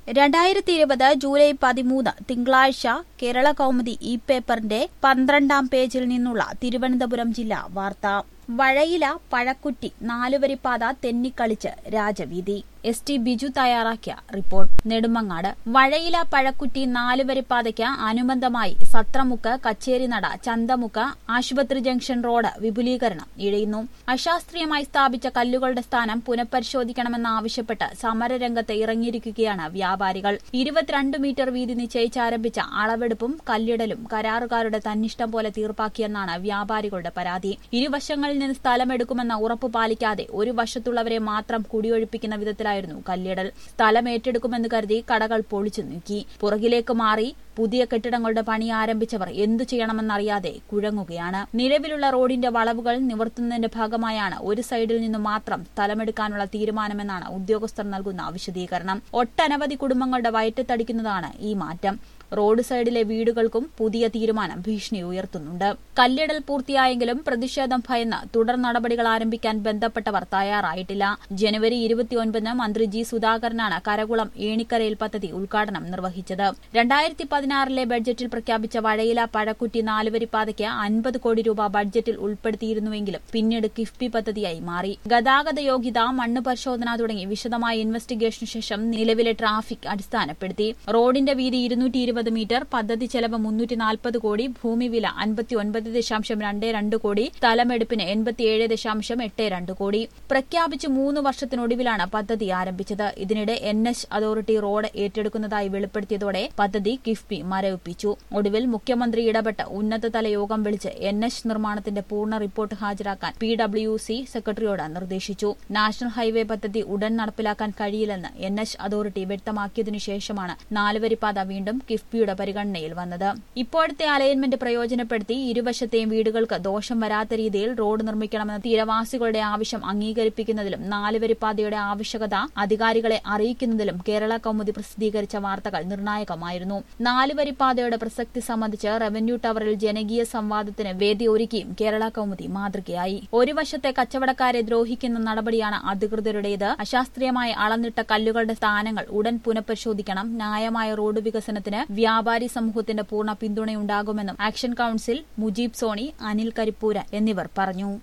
രണ്ടായിരത്തി ഇരുപത് ജൂലൈ പതിമൂന്ന് തിങ്കളാഴ്ച കേരള കൗമുദി ഇ പേപ്പറിന്റെ പന്ത്രണ്ടാം പേജിൽ നിന്നുള്ള തിരുവനന്തപുരം ജില്ലാ വാർത്ത വഴയില പഴക്കുറ്റി നാലുവരിപ്പാത തെന്നിക്കളിച്ച് രാജവീതി എസ് ടി ബിജു തയ്യാറാക്കിയ റിപ്പോർട്ട് നെടുമങ്ങാട് വഴയില പഴക്കുറ്റി നാലുവരിപ്പാതയ്ക്ക് അനുബന്ധമായി സത്രമുക്ക് കച്ചേരിനട ചന്തമുക്ക് ആശുപത്രി ജംഗ്ഷൻ റോഡ് വിപുലീകരണം ഇഴയുന്നു അശാസ്ത്രീയമായി സ്ഥാപിച്ച കല്ലുകളുടെ സ്ഥാനം പുനഃപരിശോധിക്കണമെന്നാവശ്യപ്പെട്ട് സമരരംഗത്ത് ഇറങ്ങിയിരിക്കുകയാണ് വ്യാപാരികൾ ഇരുപത്തിരണ്ട് മീറ്റർ വീതി നിശ്ചയിച്ചാരംഭിച്ച അളവെടുപ്പും കല്ലിടലും കരാറുകാരുടെ തന്നിഷ്ടം പോലെ തീർപ്പാക്കിയെന്നാണ് വ്യാപാരികളുടെ പരാതി ഇരുവശങ്ങളിൽ നിന്ന് സ്ഥലമെടുക്കുമെന്ന ഉറപ്പ് പാലിക്കാതെ ഒരു വശത്തുള്ളവരെ മാത്രം കുടിയൊഴിപ്പിക്കുന്ന വിധത്തിലായിരുന്നു കല്ലിടൽ സ്ഥലം ഏറ്റെടുക്കുമെന്ന് കരുതി കടകൾ പൊളിച്ചു നീക്കി പുറകിലേക്ക് മാറി പുതിയ കെട്ടിടങ്ങളുടെ പണി ആരംഭിച്ചവർ എന്തു ചെയ്യണമെന്നറിയാതെ കുഴങ്ങുകയാണ് നിലവിലുള്ള റോഡിന്റെ വളവുകൾ നിവർത്തുന്നതിന്റെ ഭാഗമായാണ് ഒരു സൈഡിൽ നിന്ന് മാത്രം സ്ഥലമെടുക്കാനുള്ള തീരുമാനമെന്നാണ് ഉദ്യോഗസ്ഥർ നൽകുന്ന വിശദീകരണം ഒട്ടനവധി കുടുംബങ്ങളുടെ വയറ്റത്തടിക്കുന്നതാണ് ഈ മാറ്റം റോഡ് സൈഡിലെ വീടുകൾക്കും പുതിയ തീരുമാനം ഭീഷണി ഉയർത്തുന്നുണ്ട് കല്ലിടൽ പൂർത്തിയായെങ്കിലും പ്രതിഷേധം ഭയന്ന് തുടർ നടപടികൾ ആരംഭിക്കാൻ ബന്ധപ്പെട്ടവർ തയ്യാറായിട്ടില്ല ജനുവരി ഇരുപത്തിയൊൻപതിന് മന്ത്രി ജി സുധാകരനാണ് കരകുളം ഏണിക്കരയിൽ പദ്ധതി ഉദ്ഘാടനം നിർവഹിച്ചത് രണ്ടായിരത്തി പതിനാറിലെ ബഡ്ജറ്റിൽ പ്രഖ്യാപിച്ച വഴയില പഴക്കുറ്റി നാലുവരിപ്പാതയ്ക്ക് അൻപത് കോടി രൂപ ബഡ്ജറ്റിൽ ഉൾപ്പെടുത്തിയിരുന്നുവെങ്കിലും പിന്നീട് കിഫ്ബി പദ്ധതിയായി മാറി ഗതാഗത യോഗ്യത മണ്ണ് പരിശോധന തുടങ്ങി വിശദമായ ഇൻവെസ്റ്റിഗേഷന് ശേഷം നിലവിലെ ട്രാഫിക് അടിസ്ഥാനപ്പെടുത്തി റോഡിന്റെ വീതി ഇരുന്നൂറ്റി ഇരുപത് മീറ്റർ പദ്ധതി ചെലവ് മുന്നൂറ്റി നാൽപ്പത് കോടി ഭൂമി വില അൻപത്തി ഒൻപത് ദശാംശം രണ്ട് രണ്ട് കോടി സ്ഥലമെടുപ്പിന് എൺപത്തിയേഴ് ദശാംശം എട്ട് രണ്ട് കോടി പ്രഖ്യാപിച്ച് മൂന്ന് വർഷത്തിനൊടുവിലാണ് പദ്ധതി ആരംഭിച്ചത് ഇതിനിടെ എൻ എച്ച് അതോറിറ്റി റോഡ് ഏറ്റെടുക്കുന്നതായി വെളിപ്പെടുത്തിയതോടെ പദ്ധതി കിഫ്ബി മരവിപ്പിച്ചു ഒടുവിൽ മുഖ്യമന്ത്രി ഇടപെട്ട് ഉന്നതതല യോഗം വിളിച്ച് എൻ എച്ച് നിർമ്മാണത്തിന്റെ പൂർണ്ണ റിപ്പോർട്ട് ഹാജരാക്കാൻ പി ഡബ്ല്യു സി സെക്രട്ടറിയോട് നിർദ്ദേശിച്ചു നാഷണൽ ഹൈവേ പദ്ധതി ഉടൻ നടപ്പിലാക്കാൻ കഴിയില്ലെന്ന് എൻ എച്ച് അതോറിറ്റി വ്യക്തമാക്കിയതിനു ശേഷമാണ് നാലുവരിപ്പാത വീണ്ടും കിഫ്ബിയുടെ പരിഗണനയിൽ വന്നത് ഇപ്പോഴത്തെ അലൈൻമെന്റ് പ്രയോജനപ്പെടുത്തി ഇരുവശത്തെയും വീടുകൾക്ക് ദോഷം വരാത്ത രീതിയിൽ റോഡ് നിർമ്മിക്കണമെന്ന തീരവാസികളുടെ ആവശ്യം അംഗീകരിപ്പിക്കുന്നതിലും നാലുവരിപ്പാതയുടെ ആവശ്യകത അധികാരികളെ അറിയിക്കുന്നതിലും കേരള കൗമുദി പ്രസിദ്ധീകരിച്ച വാർത്തകൾ നിർണായകമായിരുന്നു നാലുവരിപ്പാതയുടെ പ്രസക്തി സംബന്ധിച്ച് റവന്യൂ ടവറിൽ ജനകീയ സംവാദത്തിന് വേദി ഒരുക്കിയും കേരള കൗമുദി മാതൃകയായി ഒരു വശത്തെ കച്ചവടക്കാരെ ദ്രോഹിക്കുന്ന നടപടിയാണ് അധികൃതരുടേത് അശാസ്ത്രീയമായി അളന്നിട്ട കല്ലുകളുടെ സ്ഥാനങ്ങൾ ഉടൻ പുനഃപരിശോധിക്കണം ന്യായമായ റോഡ് വികസനത്തിന് വ്യാപാരി സമൂഹത്തിന്റെ പൂർണ്ണ പിന്തുണയുണ്ടാകുമെന്നും ആക്ഷൻ കൌൺസിൽ മുജീബ് സോണി അനിൽ കരിപ്പൂര എന്നിവർ പറഞ്ഞു